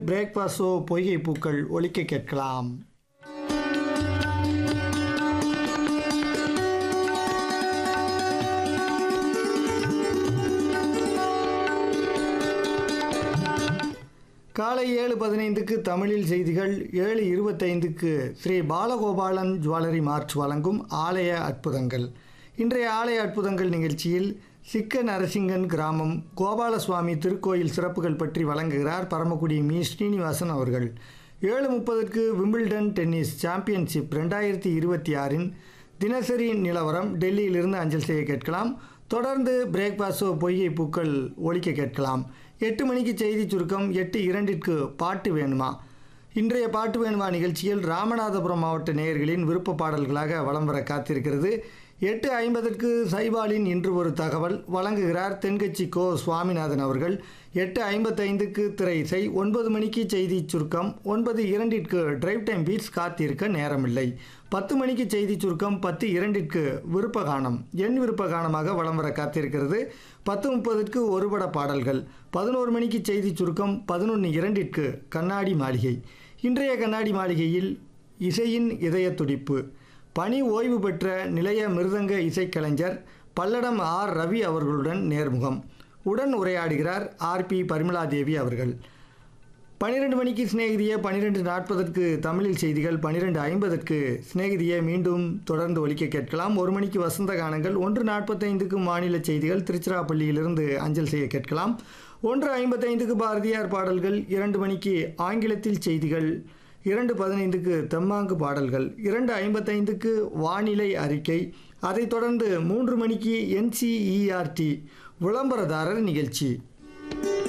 பிரேக்ஃபாஸ்டோ பொய்கை பூக்கள் ஒலிக்க கேட்கலாம் காலை ஏழு பதினைந்துக்கு தமிழில் செய்திகள் ஏழு இருபத்தைந்துக்கு ஸ்ரீ பாலகோபாலன் ஜுவல்லரி மார்ச் வழங்கும் ஆலய அற்புதங்கள் இன்றைய ஆலய அற்புதங்கள் நிகழ்ச்சியில் சிக்க நரசிங்கன் கிராமம் கோபாலசுவாமி திருக்கோயில் சிறப்புகள் பற்றி வழங்குகிறார் பரமக்குடி மீ ஸ்ரீனிவாசன் அவர்கள் ஏழு முப்பதுக்கு விம்பிள்டன் டென்னிஸ் சாம்பியன்ஷிப் ரெண்டாயிரத்தி இருபத்தி ஆறின் தினசரி நிலவரம் டெல்லியிலிருந்து அஞ்சல் செய்ய கேட்கலாம் தொடர்ந்து பிரேக்ஃபாஸ்டோ பொய்கை பூக்கள் ஒலிக்க கேட்கலாம் எட்டு மணிக்கு செய்தி சுருக்கம் எட்டு இரண்டிற்கு பாட்டு வேணுமா இன்றைய பாட்டு வேணுமா நிகழ்ச்சியில் ராமநாதபுரம் மாவட்ட நேயர்களின் விருப்ப பாடல்களாக வலம் வர காத்திருக்கிறது எட்டு ஐம்பதற்கு சைபாலின் இன்று ஒரு தகவல் வழங்குகிறார் தென்கட்சி கோ சுவாமிநாதன் அவர்கள் எட்டு ஐம்பத்தைந்துக்கு திரை இசை ஒன்பது மணிக்கு செய்தி சுருக்கம் ஒன்பது இரண்டிற்கு டிரைவ் டைம் பீட்ஸ் காத்திருக்க நேரமில்லை பத்து மணிக்கு செய்தி சுருக்கம் பத்து இரண்டிற்கு விருப்ப கானம் என் விருப்ப கானமாக வலம் வர காத்திருக்கிறது பத்து முப்பதுக்கு ஒருபட பாடல்கள் பதினோரு மணிக்கு செய்தி சுருக்கம் பதினொன்று இரண்டிற்கு கண்ணாடி மாளிகை இன்றைய கண்ணாடி மாளிகையில் இசையின் இதய துடிப்பு பணி ஓய்வு பெற்ற நிலைய மிருதங்க இசைக்கலைஞர் பல்லடம் ஆர் ரவி அவர்களுடன் நேர்முகம் உடன் உரையாடுகிறார் ஆர்பி பரிமலாதேவி அவர்கள் பன்னிரெண்டு மணிக்கு சிநேகிதிய பன்னிரெண்டு நாற்பதற்கு தமிழில் செய்திகள் பன்னிரெண்டு ஐம்பதற்கு சிநேகிதியை மீண்டும் தொடர்ந்து ஒலிக்க கேட்கலாம் ஒரு மணிக்கு வசந்த கானங்கள் ஒன்று நாற்பத்தைந்துக்கு மாநில செய்திகள் திருச்சிராப்பள்ளியிலிருந்து அஞ்சல் செய்ய கேட்கலாம் ஒன்று ஐம்பத்தைந்துக்கு பாரதியார் பாடல்கள் இரண்டு மணிக்கு ஆங்கிலத்தில் செய்திகள் இரண்டு பதினைந்துக்கு தெம்மாங்கு பாடல்கள் இரண்டு ஐம்பத்தைந்துக்கு வானிலை அறிக்கை அதைத் தொடர்ந்து மூன்று மணிக்கு என்சிஇஆர்டி விளம்பரதாரர் நிகழ்ச்சி